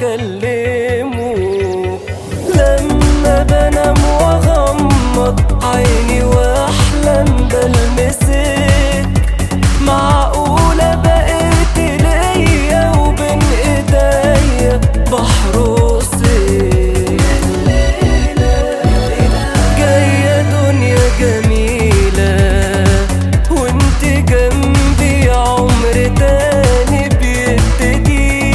بكلمه لما بنام واغمض عيني واحلم بلمسك معقولة بقيت ليا وبين ايديا بحرسك جاية دنيا جميلة وانت جنبي عمر تاني بيبتدي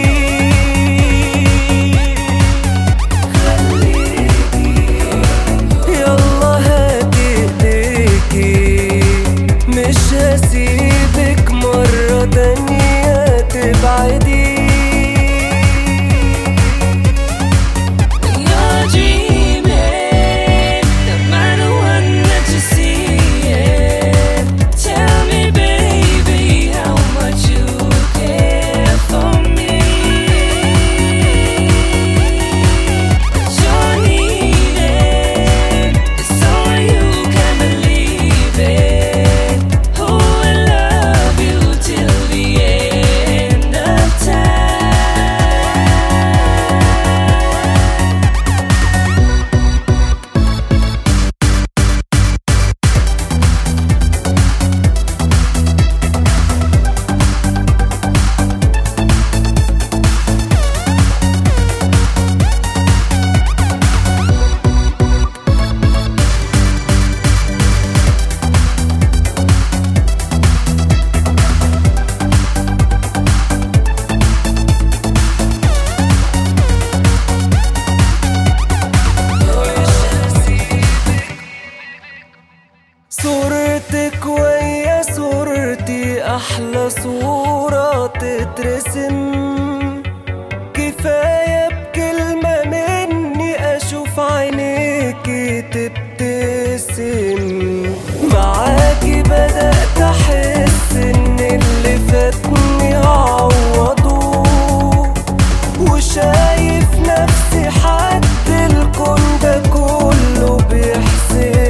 يلا هاتي ايديكي مش هسيبك مرة تانية تبعدي You're dreaming, no matter what that you see. it. Tell me, baby, how much you care for me. What you're needing is someone you can believe in, who will love you till the end of time. صورتك ويا صورتي أحلى صورة تترسم كفاية بكلمة مني أشوف عينيكي تبتسم معاكي بدأت أحس إن اللي فاتني هعوضه وشايف نفسي حد الكون ده كله بيحسن